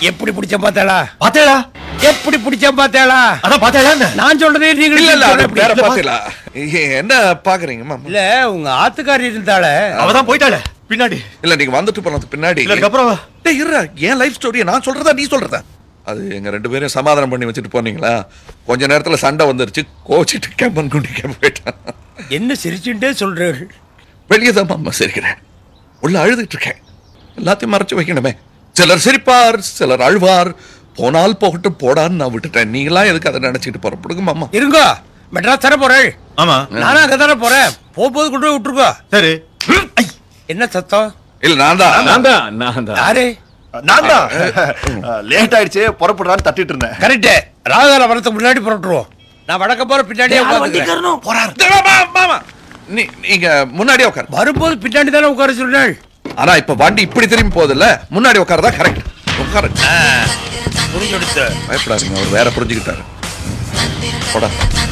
எப்படி பிடிச்ச பார்த்தாளா பாத்தேடா எப்படி பிடிச்ச பார்த்தாளா அதான் பாத்தேடா நான் சொல்றதே நீங்க இல்ல இல்ல அது எப்படி? வேற பாத்தீங்களா என்ன பாக்குறீங்க மாமா இல்ல உங்க ஆத்துக்காரி இருந்தால அவதான் போயிட்டாளே பின்னாடி இல்ல நீங்க வந்துட்டு போனது பின்னாடி இல்ல அதுக்கப்புறம் டேய் இருடா என் லைஃப் ஸ்டோரியை நான் சொல்றதா நீ சொல்றதா அது எங்க ரெண்டு பேரையும் சமாதானம் பண்ணி வச்சுட்டு போனீங்களா கொஞ்ச நேரத்துல சண்டை வந்துருச்சு கோச்சிட்டு கேம்பன் குண்டி கேம்ப போயிட்டான் என்ன சிரிச்சுட்டே சொல்றேன் வெளியே தான் மாமா சிரிக்கிறேன் உள்ள அழுதுட்டு இருக்கேன் எல்லாத்தையும் மறைச்சு வைக்கணுமே சிலர் சிரிப்பார் சிலர் அழுவார் போனால் போகட்டும் போடான்னு நான் விட்டுட்டேன் நீங்களாம் எதுக்கு அதை நினைச்சிட்டு போற பிடுங்க மாமா இருங்க மெட்ராஸ் தர போறேன் ஆமா நானும் அங்க தானே போறேன் போகும்போது கொண்டு போய் விட்டுருக்கோ சரி ஐ, என்ன சத்தம் இல்ல நான் தான் நான் தான் நான் தான் யாரு நான் தான் லேட் ஆயிடுச்சு புறப்படுறான்னு தட்டிட்டு இருந்தேன் கரெக்ட் ராகுகால வரதுக்கு முன்னாடி புறட்டுருவோம் நான் வடக்க போற பின்னாடியே உட்காந்துக்கிறேன் டேய், மாமா, மாமா நீ நீங்க முன்னாடியே உட்காரு வரும்போது பின்னாடி தானே உட்கார சொன்னேன் ஆனா இப்ப வண்டி இப்படி திரும்பி போகுதுல்ல முன்னாடி உட்காரதா கரெக்ட் உட்காரு புரிஞ்சு கொடுத்து பயப்படாதீங்க அவர் வேற புரிஞ்சுக்கிட்டாரு போடா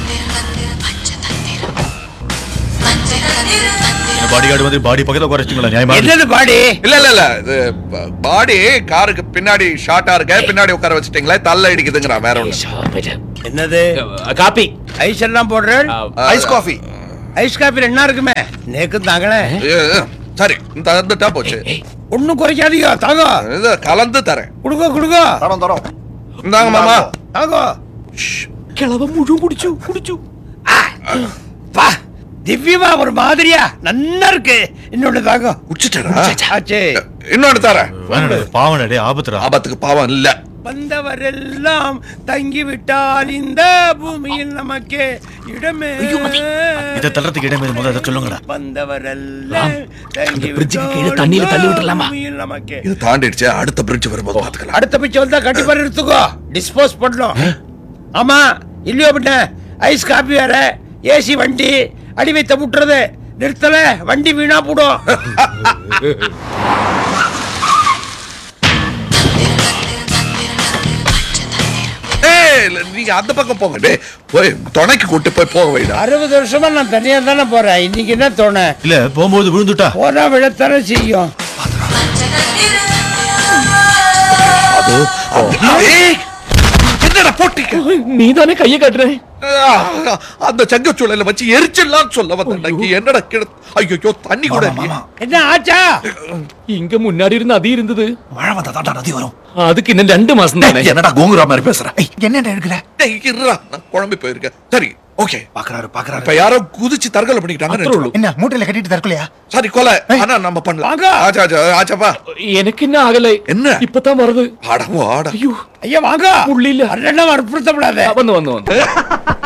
பாடி கார்டு வந்து பாடி பக்கத்துல குறைச்சிங்களா நியாயமா என்னது பாடி இல்ல இல்ல இல்ல இது பாடி காருக்கு பின்னாடி ஷார்ட்டா இருக்க பின்னாடி உட்கார வச்சுட்டீங்களே தள்ள இடிக்குதுங்கிறா வேற ஒண்ணு என்னது காப்பி ஐஸ் எல்லாம் போடுறேன் ஐஸ் காஃபி ஐஸ் காப்பி என்ன இருக்குமே நேக்கு தாங்களே ஏ, சரி தந்துட்டா போச்சு ஒண்ணும் குறைக்காதீங்க தாங்க இது கலந்து தரேன் குடுங்க குடுங்க தரோம் தரோம் இந்தாங்க மாமா தாங்க கிளவ முழு குடிச்சு குடிச்சு பா திவ்யமா ஒரு மாதிரியா நல்லா இருக்கு இன்னொன்னு தாங்க குடிச்சிட்டா ஆச்சே இன்னொன்னு தரேன் பாவன டே ஆபத்துடா ஆபத்துக்கு பாவம் இல்ல வந்தவரெல்லாம் தங்கி விட்டால் இந்த பூமியில் நமக்கு இடமே இதை தள்ளுறதுக்கு இடமே முதல்ல அதை சொல்லுங்கடா வந்தவரெல்லாம் தங்கி bridge-க்கு கீழே விட்டால் தண்ணியில தள்ளி இந்த விட்டுறலாமா? பூமியில் நமக்கு இது தாண்டிடுச்சு அடுத்த பிரிட்ஜ் வரும்போது பாத்துக்கலாம் அடுத்த பிச்சை வந்தா கண்டிப்பா எடுத்துக்கோ டிஸ்போஸ் பண்ணணும் ஆமா இல்லையோ பின்ன ஐஸ் காப்பி வேற ஏசி வண்டி அடி வைத்த முட்டுறது நிறுத்தல வண்டி வீணா போடும் ஏய், இல்ல, நீங்க அந்த பக்கம் போங்க டேய் போய் துணைக்கு கூட்டு போய் போக வைடா அறுபது வருஷமா நான் தனியா தானே போறேன் இன்னைக்கு என்ன தோண இல்ல போகும்போது விழுந்துட்டா போனா விழத்தானே செய்யும் அது ஏய், என்னடா போட்டிக்க நீ தானே கையை காட்டுற ஆ, அந்த சங்கச்சூழல வச்சு எரிச்சிடலாம் சொல்ல வந்தேன் என்னடா கிட ஐயோ தண்ணி கூட இல்லையே. என்ன ஆச்சா இங்க முன்னாடி இருந்து அது இருந்தது மழை வந்தா தாண்டா நதி வரும் அதுக்கு இன்னும் ரெண்டு மாசம் தானே என்னடா கோங்குரா மாதிரி பேசுற என்னடா எடுக்கிற டேய், இருடா, நான் குழம்பி போயிருக்கேன் சரி ஓகே பாக்குறாரு இப்ப பாக்குறாரு யாரோ குதிச்சு தற்கொலை பண்ணிக்கிட்டாங்கன்னு அப்புறம் நினைச்சுக்கோ. என்ன மூட்டையில கட்டிட்டு தற்கொலையா சரி கொலை ஆனா நம்ம பண்ணலாம் வாங்க. ஆச்சா ஆச்சா ஆச்சாப்பா எனக்கு என்ன ஆகலை என்ன? இப்பதான் வருது ஆடா ஆடா ஐயோ ஐயா வாங்க புள்ளி இல்ல. அண்ணன் வற்புறுத்தப்படாத வந்து வந்து வந்து